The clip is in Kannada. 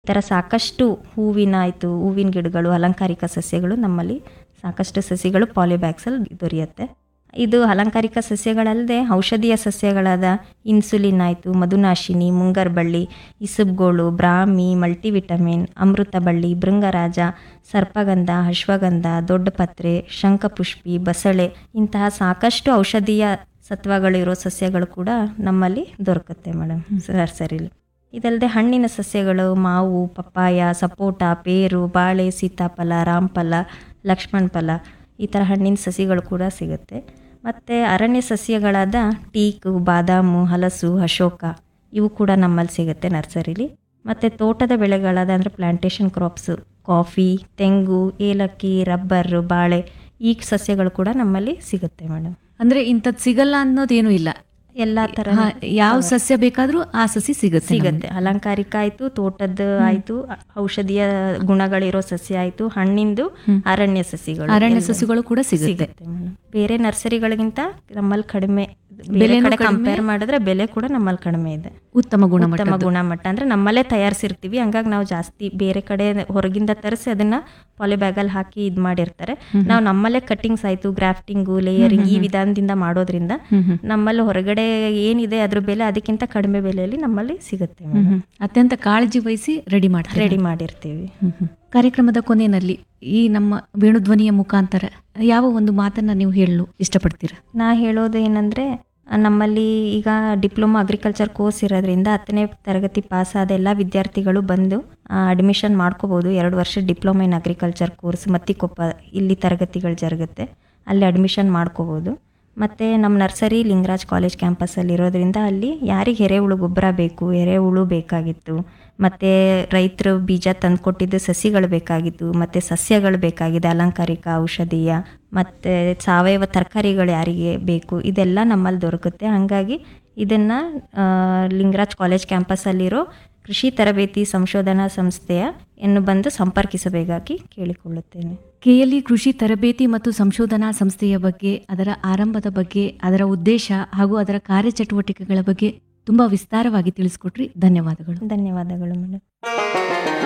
ಈ ಥರ ಸಾಕಷ್ಟು ಹೂವಿನ ಆಯಿತು ಹೂವಿನ ಗಿಡಗಳು ಅಲಂಕಾರಿಕ ಸಸ್ಯಗಳು ನಮ್ಮಲ್ಲಿ ಸಾಕಷ್ಟು ಸಸಿಗಳು ಪಾಲಿಬ್ಯಾಗ್ಸಲ್ಲಿ ದೊರೆಯುತ್ತೆ ಇದು ಅಲಂಕಾರಿಕ ಸಸ್ಯಗಳಲ್ಲದೆ ಔಷಧೀಯ ಸಸ್ಯಗಳಾದ ಇನ್ಸುಲಿನ್ ಆಯಿತು ಮಧುನಾಶಿನಿ ಮುಂಗರ್ಬಳ್ಳಿ ಇಸುಬ್ಗೋಳು ಬ್ರಾಹ್ಮಿ ಮಲ್ಟಿವಿಟಮಿನ್ ಅಮೃತ ಬಳ್ಳಿ ಭೃಂಗರಾಜ ಸರ್ಪಗಂಧ ಅಶ್ವಗಂಧ ದೊಡ್ಡಪತ್ರೆ ಶಂಖಪುಷ್ಪಿ ಬಸಳೆ ಇಂತಹ ಸಾಕಷ್ಟು ಔಷಧೀಯ ಸತ್ವಗಳಿರೋ ಸಸ್ಯಗಳು ಕೂಡ ನಮ್ಮಲ್ಲಿ ದೊರಕುತ್ತೆ ಮೇಡಮ್ ನರ್ಸರಿಲಿ ಇದಲ್ಲದೆ ಹಣ್ಣಿನ ಸಸ್ಯಗಳು ಮಾವು ಪಪ್ಪಾಯ ಸಪೋಟ ಪೇರು ಬಾಳೆ ಸೀತಾಫಲ ರಾಮಫಲ ಲಕ್ಷ್ಮಣ ಫಲ ಈ ಥರ ಹಣ್ಣಿನ ಸಸಿಗಳು ಕೂಡ ಸಿಗುತ್ತೆ ಮತ್ತು ಅರಣ್ಯ ಸಸ್ಯಗಳಾದ ಟೀಕು ಬಾದಾಮು ಹಲಸು ಅಶೋಕ ಇವು ಕೂಡ ನಮ್ಮಲ್ಲಿ ಸಿಗುತ್ತೆ ನರ್ಸರಿಲಿ ಮತ್ತು ತೋಟದ ಬೆಳೆಗಳಾದ ಅಂದರೆ ಪ್ಲಾಂಟೇಶನ್ ಕ್ರಾಪ್ಸು ಕಾಫಿ ತೆಂಗು ಏಲಕ್ಕಿ ರಬ್ಬರು ಬಾಳೆ ಈ ಸಸ್ಯಗಳು ಕೂಡ ನಮ್ಮಲ್ಲಿ ಸಿಗುತ್ತೆ ಮೇಡಮ್ ಅಂದ್ರೆ ಇಂಥದ್ ಸಿಗಲ್ಲ ಅನ್ನೋದೇನು ಇಲ್ಲ ಎಲ್ಲ ಥರ ಹಾ, ಯಾವ ಸಸ್ಯ ಬೇಕಾದ್ರೂ ಆ ಸಸಿ ಸಿಗುತ್ತೆ ಸಿಗುತ್ತೆ ಅಲಂಕಾರಿಕ ಆಯ್ತು ತೋಟದ ಆಯ್ತು ಔಷಧೀಯ ಗುಣಗಳಿರೋ ಸಸ್ಯ ಆಯ್ತು ಹಣ್ಣಿಂದು ಅರಣ್ಯ ಸಸಿಗಳು ಅರಣ್ಯ ಎಲ್ಲ ಸಸಿಗಳು ಕೂಡ ಸಿಗುತ್ತೆ ಸಿಗುತ್ತೆ ಮೇಡಮ್ ಬೇರೆ ನರ್ಸರಿಗಳಿಗಿಂತ ನಮ್ಮಲ್ಲಿ ಕಡಿಮೆ ಬೇರೆ ಕಡೆ ಕಂಪೇರ್ ಮಾಡಿದ್ರೆ ಬೆಲೆ ಕೂಡ ನಮ್ಮಲ್ಲಿ ಕಡಿಮೆ ಇದೆ ಉತ್ತಮ ಗುಣಮಟ್ಟ ಉತ್ತಮ ಗುಣಮಟ್ಟ ಅಂದ್ರೆ ನಮ್ಮಲ್ಲೇ ತಯಾರಿಸಿರ್ತೀವಿ ಹಂಗಾಗಿ ನಾವು ಜಾಸ್ತಿ ಬೇರೆ ಕಡೆ ಹೊರಗಿಂದ ತರಿಸಿ ಅದನ್ನ ಪಾಲಿಬ್ಯಾಗಲ್ಲಿ ಹಾಕಿ ಇದು ಮಾಡಿರ್ತಾರೆ ನಾವು ನಮ್ಮಲ್ಲೇ ಕಟ್ಟಿಂಗ್ಸ್ ಆಯ್ತು ಗ್ರಾಫ್ಟಿಂಗು ಲೇಯರಿಂಗ್ ಈ ವಿಧಾನದಿಂದ ಮಾಡೋದ್ರಿಂದ ನಮ್ಮಲ್ಲಿ ಹೊರಗಡೆ ಏನಿದೆ ಅದ್ರ ಬೆಲೆ ಅದಕ್ಕಿಂತ ಕಡಿಮೆ ಬೆಲೆಯಲ್ಲಿ ನಮ್ಮಲ್ಲಿ ಸಿಗುತ್ತೆ ಹ್ಮ್, ಹ್ಮ್. ಅತ್ಯಂತ ಕಾಳಜಿ ವಹಿಸಿ ರೆಡಿ ಮಾಡ್ತಾರೆ ರೆಡಿ ಮಾಡಿರ್ತೀವಿ ಹ್ಮ್, ಹ್ಮ್. ಕಾರ್ಯಕ್ರಮದ ಕೊನೆಯಲ್ಲಿ ಈ ನಮ್ಮ ವೇಣುಧ್ವನಿಯ ಮುಖಾಂತರ ಯಾವ ಒಂದು ಮಾತನ್ನ ನೀವು ಹೇಳಲು ಇಷ್ಟಪಡ್ತೀರಾ ನಾ ಹೇಳೋದು ಏನಂದರೆ ನಮ್ಮಲ್ಲಿ ಈಗ ಡಿಪ್ಲೊಮಾ ಅಗ್ರಿಕಲ್ಚರ್ ಕೋರ್ಸ್ ಇರೋದ್ರಿಂದ ಹತ್ತನೇ ತರಗತಿ ಪಾಸ್ ಆದ ಎಲ್ಲ ವಿದ್ಯಾರ್ಥಿಗಳು ಬಂದು ಅಡ್ಮಿಷನ್ ಮಾಡ್ಕೋಬೋದು ಎರಡು ವರ್ಷ diploma in agriculture course Mattikoppa ಇಲ್ಲಿ ತರಗತಿಗಳು ಜರುಗುತ್ತೆ ಅಲ್ಲಿ ಅಡ್ಮಿಷನ್ ಮಾಡ್ಕೋಬೋದು ಮತ್ತು ನಮ್ಮ ನರ್ಸರಿ ಲಿಂಗರಾಜ್ ಕಾಲೇಜ್ ಕ್ಯಾಂಪಸ್ಸಲ್ಲಿ ಇರೋದ್ರಿಂದ ಅಲ್ಲಿ ಯಾರಿಗೆ ಎರೆಹುಳು ಗೊಬ್ಬರ ಬೇಕು ಎರೆಹುಳು ಬೇಕಾಗಿತ್ತು ಮತ್ತು ರೈತರು ಬೀಜ ತಂದುಕೊಟ್ಟಿದ್ದು ಸಸಿಗಳು ಬೇಕಾಗಿತ್ತು ಮತ್ತು ಸಸ್ಯಗಳು ಬೇಕಾಗಿದೆ ಅಲಂಕಾರಿಕ ಔಷಧೀಯ ಮತ್ತು ಸಾವಯವ ತರಕಾರಿಗಳು ಯಾರಿಗೆ ಬೇಕು ಇದೆಲ್ಲ ನಮ್ಮಲ್ಲಿ ದೊರಕುತ್ತೆ ಹಾಗಾಗಿ ಇದನ್ನು ಲಿಂಗರಾಜ್ ಕಾಲೇಜ್ ಕ್ಯಾಂಪಸ್ಸಲ್ಲಿರೋ ಕೃಷಿ ತರಬೇತಿ ಸಂಶೋಧನಾ ಸಂಸ್ಥೆಯ ಎನ್ನು ಬಂದು ಸಂಪರ್ಕಿಸಬೇಕಾಗಿ ಕೇಳಿಕೊಳ್ಳುತ್ತೇನೆ ಕೆಎಲ್ಇ ಕೃಷಿ ತರಬೇತಿ ಮತ್ತು ಸಂಶೋಧನಾ ಸಂಸ್ಥೆಯ ಬಗ್ಗೆ ಅದರ ಆರಂಭದ ಬಗ್ಗೆ ಅದರ ಉದ್ದೇಶ ಹಾಗೂ ಅದರ ಕಾರ್ಯಚಟುವಟಿಕೆಗಳ ಬಗ್ಗೆ ತುಂಬಾ ವಿಸ್ತಾರವಾಗಿ ತಿಳಿಸ್ಕೊಟ್ರಿ ಧನ್ಯವಾದಗಳು ಧನ್ಯವಾದಗಳು ಮೇಡಮ್